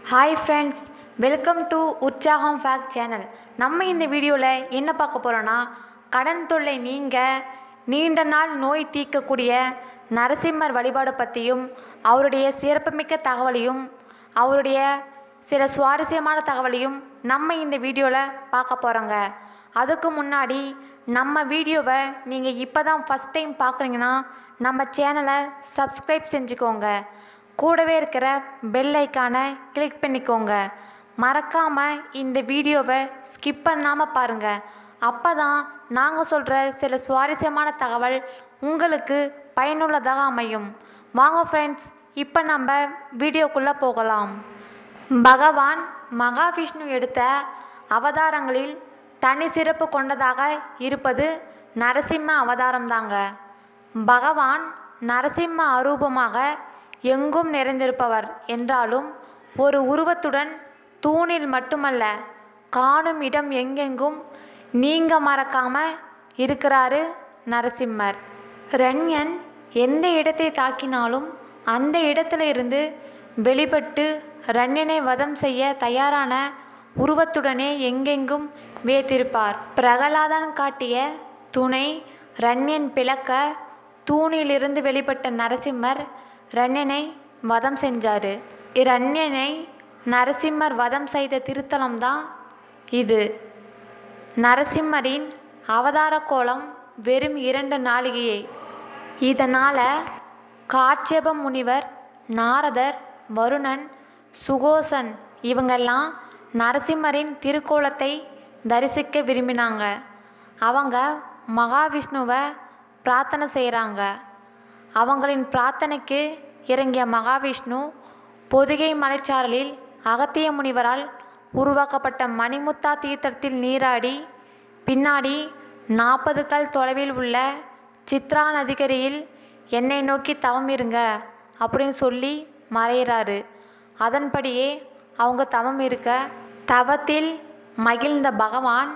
hi friends welcome to உற்சாகம் fact channel நம்ம இந்த வீடியோவில் என்ன பார்க்க போகிறோன்னா கடன் தொல்லை நீங்க நீண்ட நாள் நோய் தீர்க்கக்கூடிய நரசிம்மர் வழிபாடு பற்றியும் அவருடைய சிறப்புமிக்க தகவலையும் அவருடைய சில சுவாரஸ்யமான தகவலையும் நம்ம இந்த வீடியோவில் பார்க்க போகிறோங்க அதுக்கு முன்னாடி நம்ம வீடியோவை நீங்கள் இப்போ தான் ஃபஸ்ட் டைம் பார்க்குறீங்கன்னா நம்ம சேனலை சப்ஸ்கிரைப் செஞ்சுக்கோங்க கூடவே இருக்கிற பெல் ஐக்கானை கிளிக் பண்ணிக்கோங்க மறக்காமல் இந்த வீடியோவை ஸ்கிப் பண்ணாமல் பாருங்கள் அப்போ தான் நாங்கள் சொல்கிற சில சுவாரஸ்யமான தகவல் உங்களுக்கு பயனுள்ளதாக அமையும் வாங்க ஃப்ரெண்ட்ஸ் இப்போ நம்ம வீடியோக்குள்ளே போகலாம் பகவான் மகாவிஷ்ணு எடுத்த அவதாரங்களில் தனி சிறப்பு கொண்டதாக இருப்பது நரசிம்ம அவதாரம்தாங்க பகவான் நரசிம்ம அரூபமாக எங்கும் நிறைந்திருப்பவர் என்றாலும் ஒரு உருவத்துடன் தூணில் மட்டுமல்ல காணும் இடம் எங்கெங்கும் நீங்க மறக்காம இருக்கிறாரு நரசிம்மர் ரண்யன் எந்த இடத்தை தாக்கினாலும் அந்த இடத்துல இருந்து வெளிப்பட்டு ரண்யனை வதம் செய்ய தயாரான உருவத்துடனே எங்கெங்கும் வேத்திருப்பார் பிரகலாதன் காட்டிய துணை ரண்யன் பிளக்க தூணிலிருந்து வெளிப்பட்ட நரசிம்மர் ரண்யனை வதம் செஞ்சார் இரண்யனை நரசிம்மர் வதம் செய்த திருத்தலம்தான் இது நரசிம்மரின் அவதார கோலம் வெறும் இரண்டு நாளிகையே இதனால் காட்சேப முனிவர் நாரதர் வருணன் சுகோசன் இவங்கெல்லாம் நரசிம்மரின் திருக்கோலத்தை தரிசிக்க விரும்பினாங்க அவங்க மகாவிஷ்ணுவை பிரார்த்தனை செய்கிறாங்க அவங்களின் பிரார்த்தனைக்கு இறங்கிய மகாவிஷ்ணு பொதிகை மலைச்சாரலில் அகத்திய முனிவரால் உருவாக்கப்பட்ட மணிமுத்தா தீர்த்தத்தில் நீராடி பின்னாடி நாற்பது கல் தொலைவில் உள்ள சித்ரா நதிக்கரையில் என்னை நோக்கி தவம் இருங்க அப்படின்னு சொல்லி மறையிறாரு அதன்படியே அவங்க தவம் இருக்க தவத்தில் மகிழ்ந்த பகவான்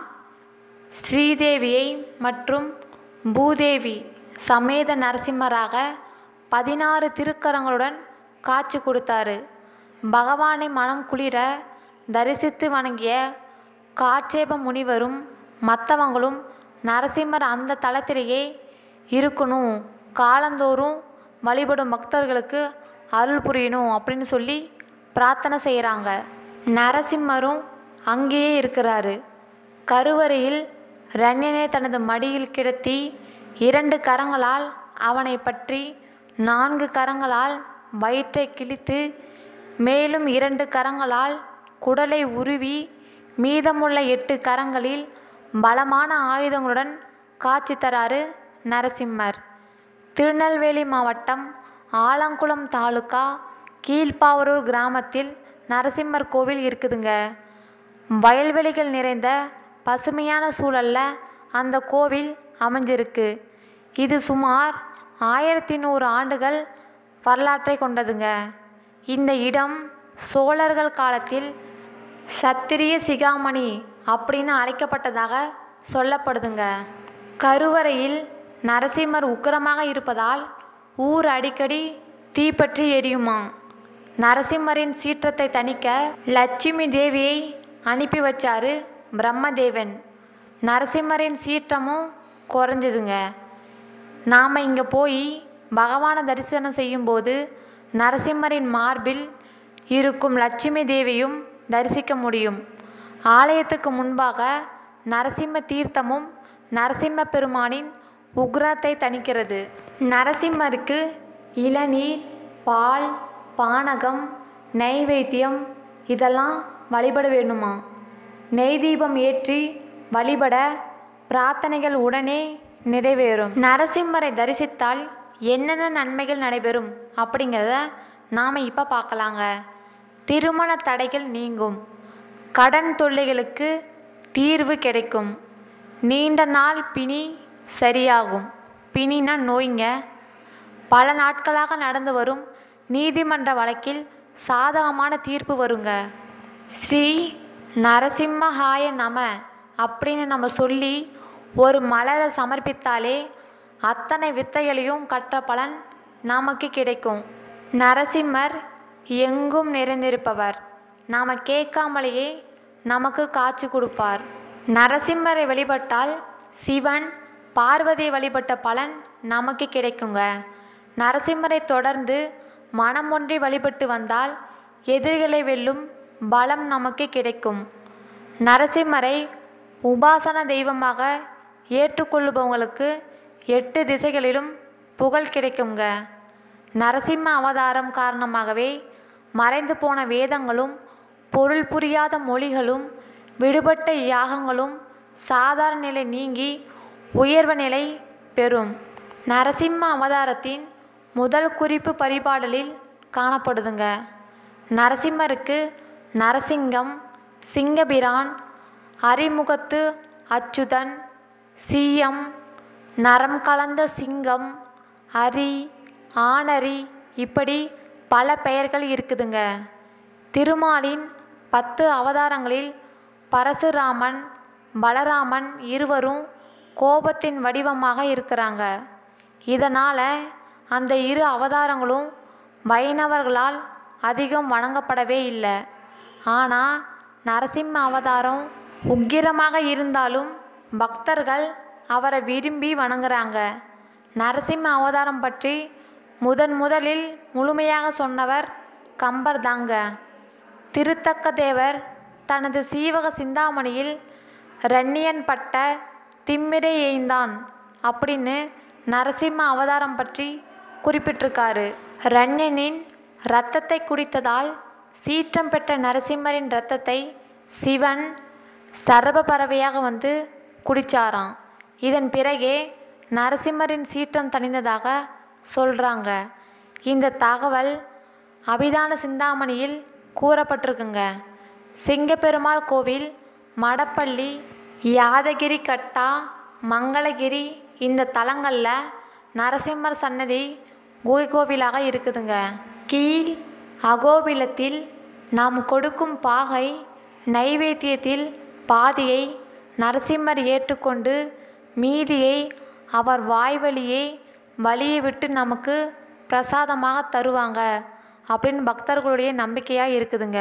ஸ்ரீதேவியை மற்றும் பூதேவி சமேத நரசிம்மராக பதினாறு திருக்கரங்களுடன் காட்சி கொடுத்தாரு பகவானை மனம் குளிர தரிசித்து வணங்கிய காட்சேப முனிவரும் மற்றவங்களும் நரசிம்மர் அந்த தளத்திலேயே இருக்கணும் காலந்தோறும் வழிபடும் பக்தர்களுக்கு அருள் புரியணும் அப்படின்னு சொல்லி பிரார்த்தனை செய்கிறாங்க நரசிம்மரும் அங்கேயே இருக்கிறாரு கருவறையில் ரண்யனை தனது மடியில் கிடத்தி இரண்டு கரங்களால் அவனை பற்றி நான்கு கரங்களால் வயிற்றை கிழித்து மேலும் இரண்டு கரங்களால் குடலை உருவி மீதமுள்ள எட்டு கரங்களில் பலமான ஆயுதங்களுடன் காட்சி தராரு நரசிம்மர் திருநெல்வேலி மாவட்டம் ஆலங்குளம் தாலுக்கா கீழ்ப்பாவரூர் கிராமத்தில் நரசிம்மர் கோவில் இருக்குதுங்க வயல்வெளிகள் நிறைந்த பசுமையான சூழல்ல அந்த கோவில் அமைஞ்சிருக்கு இது சுமார் ஆயிரத்தி நூறு ஆண்டுகள் வரலாற்றை கொண்டதுங்க இந்த இடம் சோழர்கள் காலத்தில் சத்திரிய சிகாமணி அப்படின்னு அழைக்கப்பட்டதாக சொல்லப்படுதுங்க கருவறையில் நரசிம்மர் உக்கிரமாக இருப்பதால் ஊர் அடிக்கடி தீப்பற்றி எரியுமா நரசிம்மரின் சீற்றத்தை தணிக்க லட்சுமி தேவியை அனுப்பி வச்சாரு பிரம்மதேவன் நரசிம்மரின் சீற்றமும் குறைஞ்சதுங்க நாம் இங்கே போய் பகவானை தரிசனம் செய்யும்போது நரசிம்மரின் மார்பில் இருக்கும் லட்சுமி தேவியும் தரிசிக்க முடியும் ஆலயத்துக்கு முன்பாக நரசிம்ம தீர்த்தமும் நரசிம்ம பெருமானின் உக்ரத்தை தணிக்கிறது நரசிம்மருக்கு இளநீர் பால் பானகம் நெய்வேத்தியம் இதெல்லாம் வழிபட வேணுமா நெய் தீபம் ஏற்றி வழிபட பிரார்த்தனைகள் உடனே நிறைவேறும் நரசிம்மரை தரிசித்தால் என்னென்ன நன்மைகள் நடைபெறும் அப்படிங்கிறத நாம் இப்போ பார்க்கலாங்க திருமண தடைகள் நீங்கும் கடன் தொல்லைகளுக்கு தீர்வு கிடைக்கும் நீண்ட நாள் பிணி சரியாகும் பிணினா நோய்ங்க பல நாட்களாக நடந்து வரும் நீதிமன்ற வழக்கில் சாதகமான தீர்ப்பு வருங்க ஸ்ரீ நரசிம்மஹாய நம அப்படின்னு நம்ம சொல்லி ஒரு மலரை சமர்ப்பித்தாலே அத்தனை வித்தைகளையும் கற்ற பலன் நமக்கு கிடைக்கும் நரசிம்மர் எங்கும் நிறைந்திருப்பவர் நாம் கேட்காமலேயே நமக்கு காட்சி கொடுப்பார் நரசிம்மரை வழிபட்டால் சிவன் பார்வதியை வழிபட்ட பலன் நமக்கு கிடைக்குங்க நரசிம்மரை தொடர்ந்து மனம் ஒன்றி வழிபட்டு வந்தால் எதிரிகளை வெல்லும் பலம் நமக்கு கிடைக்கும் நரசிம்மரை உபாசன தெய்வமாக ஏற்றுக்கொள்ளுபவங்களுக்கு எட்டு திசைகளிலும் புகழ் கிடைக்குங்க நரசிம்ம அவதாரம் காரணமாகவே மறைந்து போன வேதங்களும் பொருள் புரியாத மொழிகளும் விடுபட்ட யாகங்களும் சாதாரண நிலை நீங்கி உயர்வு நிலை பெறும் நரசிம்ம அவதாரத்தின் முதல் குறிப்பு பரிபாடலில் காணப்படுதுங்க நரசிம்மருக்கு நரசிங்கம் சிங்கபிரான் அரிமுகத்து அச்சுதன் சீயம் நரம் கலந்த சிங்கம் அரி ஆனரி இப்படி பல பெயர்கள் இருக்குதுங்க திருமாலின் பத்து அவதாரங்களில் பரசுராமன் பலராமன் இருவரும் கோபத்தின் வடிவமாக இருக்கிறாங்க இதனால் அந்த இரு அவதாரங்களும் வைணவர்களால் அதிகம் வணங்கப்படவே இல்லை ஆனால் நரசிம்ம அவதாரம் உக்கிரமாக இருந்தாலும் பக்தர்கள் அவரை விரும்பி வணங்குறாங்க நரசிம்ம அவதாரம் பற்றி முதன் முதலில் முழுமையாக சொன்னவர் கம்பர் தாங்க திருத்தக்க தேவர் தனது சீவக சிந்தாமணியில் ரன்னியன் பட்ட திம்மிரை எய்ந்தான் அப்படின்னு நரசிம்ம அவதாரம் பற்றி குறிப்பிட்டிருக்காரு ரன்யனின் இரத்தத்தை குடித்ததால் சீற்றம் பெற்ற நரசிம்மரின் இரத்தத்தை சிவன் சர்வ பறவையாக வந்து குடிச்சாராம் இதன் பிறகே நரசிம்மரின் சீற்றம் தணிந்ததாக சொல்கிறாங்க இந்த தகவல் அபிதான சிந்தாமணியில் கூறப்பட்டிருக்குங்க சிங்கப்பெருமாள் கோவில் மடப்பள்ளி யாதகிரி கட்டா மங்களகிரி இந்த தலங்களில் நரசிம்மர் சன்னதி குகை கோவிலாக இருக்குதுங்க கீழ் அகோபிலத்தில் நாம் கொடுக்கும் பாகை நைவேத்தியத்தில் பாதியை நரசிம்மர் ஏற்றுக்கொண்டு மீதியை அவர் வாய்வழியே வழியை விட்டு நமக்கு பிரசாதமாக தருவாங்க அப்படின்னு பக்தர்களுடைய நம்பிக்கையாக இருக்குதுங்க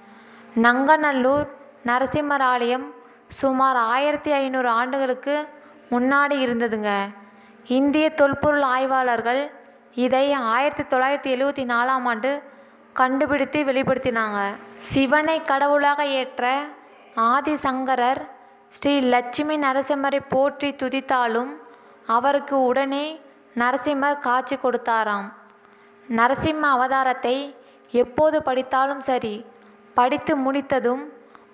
நங்கநல்லூர் நரசிம்மர் ஆலயம் சுமார் ஆயிரத்தி ஐநூறு ஆண்டுகளுக்கு முன்னாடி இருந்ததுங்க இந்திய தொல்பொருள் ஆய்வாளர்கள் இதை ஆயிரத்தி தொள்ளாயிரத்தி எழுவத்தி நாலாம் ஆண்டு கண்டுபிடித்து வெளிப்படுத்தினாங்க சிவனை கடவுளாக ஏற்ற ஆதிசங்கரர் ஸ்ரீ லட்சுமி நரசிம்மரை போற்றி துதித்தாலும் அவருக்கு உடனே நரசிம்மர் காட்சி கொடுத்தாராம் நரசிம்ம அவதாரத்தை எப்போது படித்தாலும் சரி படித்து முடித்ததும்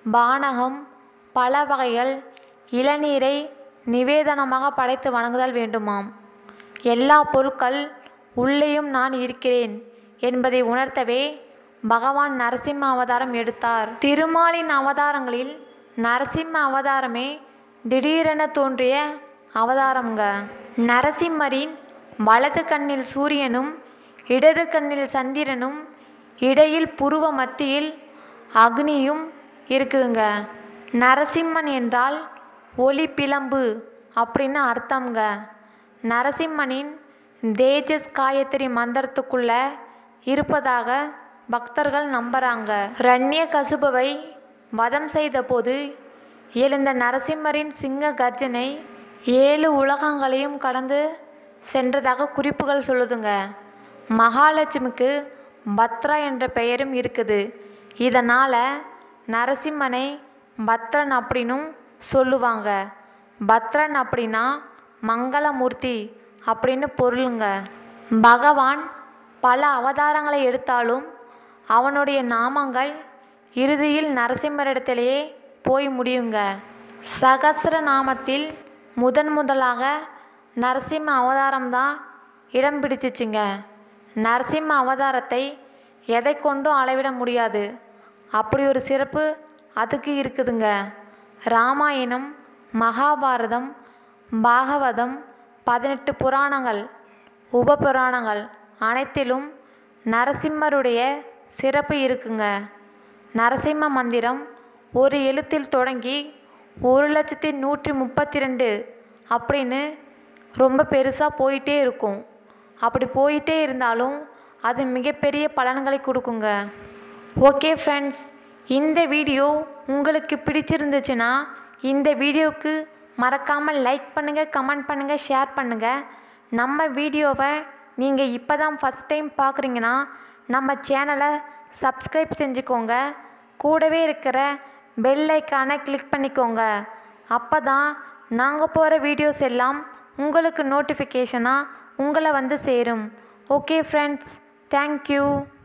பானகம் பல வகைகள் இளநீரை நிவேதனமாக படைத்து வணங்குதல் வேண்டுமாம் எல்லா பொருட்கள் உள்ளேயும் நான் இருக்கிறேன் என்பதை உணர்த்தவே பகவான் நரசிம்ம அவதாரம் எடுத்தார் திருமாலின் அவதாரங்களில் நரசிம்ம அவதாரமே திடீரென தோன்றிய அவதாரம்ங்க நரசிம்மரின் வலது கண்ணில் சூரியனும் இடது கண்ணில் சந்திரனும் இடையில் புருவ மத்தியில் அக்னியும் இருக்குதுங்க நரசிம்மன் என்றால் ஒளி பிளம்பு அப்படின்னு அர்த்தம்ங்க நரசிம்மனின் தேஜஸ் காயத்ரி மந்திரத்துக்குள்ள இருப்பதாக பக்தர்கள் நம்புறாங்க ரண்ய கசுபவை வதம் செய்தபோது எழுந்த நரசிம்மரின் சிங்க கர்ஜனை ஏழு உலகங்களையும் கடந்து சென்றதாக குறிப்புகள் சொல்லுதுங்க மகாலட்சுமிக்கு பத்ரா என்ற பெயரும் இருக்குது இதனால் நரசிம்மனை பத்ரன் அப்படின்னும் சொல்லுவாங்க பத்ரன் அப்படின்னா மங்களமூர்த்தி அப்படின்னு பொருளுங்க பகவான் பல அவதாரங்களை எடுத்தாலும் அவனுடைய நாமங்கள் இறுதியில் நரசிம்மரிடத்திலேயே போய் முடியுங்க சகஸ்ர நாமத்தில் முதன் முதலாக நரசிம்ம அவதாரம் தான் இடம் பிடிச்சிச்சுங்க நரசிம்ம அவதாரத்தை எதை கொண்டும் அளவிட முடியாது அப்படி ஒரு சிறப்பு அதுக்கு இருக்குதுங்க ராமாயணம் மகாபாரதம் பாகவதம் பதினெட்டு புராணங்கள் உபபுராணங்கள் அனைத்திலும் நரசிம்மருடைய சிறப்பு இருக்குங்க நரசிம்ம மந்திரம் ஒரு எழுத்தில் தொடங்கி ஒரு லட்சத்தி நூற்றி முப்பத்தி ரெண்டு அப்படின்னு ரொம்ப பெருசாக போயிட்டே இருக்கும் அப்படி போயிட்டே இருந்தாலும் அது மிகப்பெரிய பலன்களை கொடுக்குங்க ஓகே ஃப்ரெண்ட்ஸ் இந்த வீடியோ உங்களுக்கு பிடிச்சிருந்துச்சுன்னா இந்த வீடியோவுக்கு மறக்காமல் லைக் பண்ணுங்கள் கமெண்ட் பண்ணுங்கள் ஷேர் பண்ணுங்கள் நம்ம வீடியோவை நீங்கள் இப்போ தான் ஃபஸ்ட் டைம் பார்க்குறீங்கன்னா நம்ம சேனலை சப்ஸ்கிரைப் செஞ்சுக்கோங்க கூடவே இருக்கிற பெல் ஐக்கானை கிளிக் பண்ணிக்கோங்க அப்போ தான் நாங்கள் போகிற வீடியோஸ் எல்லாம் உங்களுக்கு நோட்டிஃபிகேஷனாக உங்களை வந்து சேரும் ஓகே ஃப்ரெண்ட்ஸ் தேங்க்யூ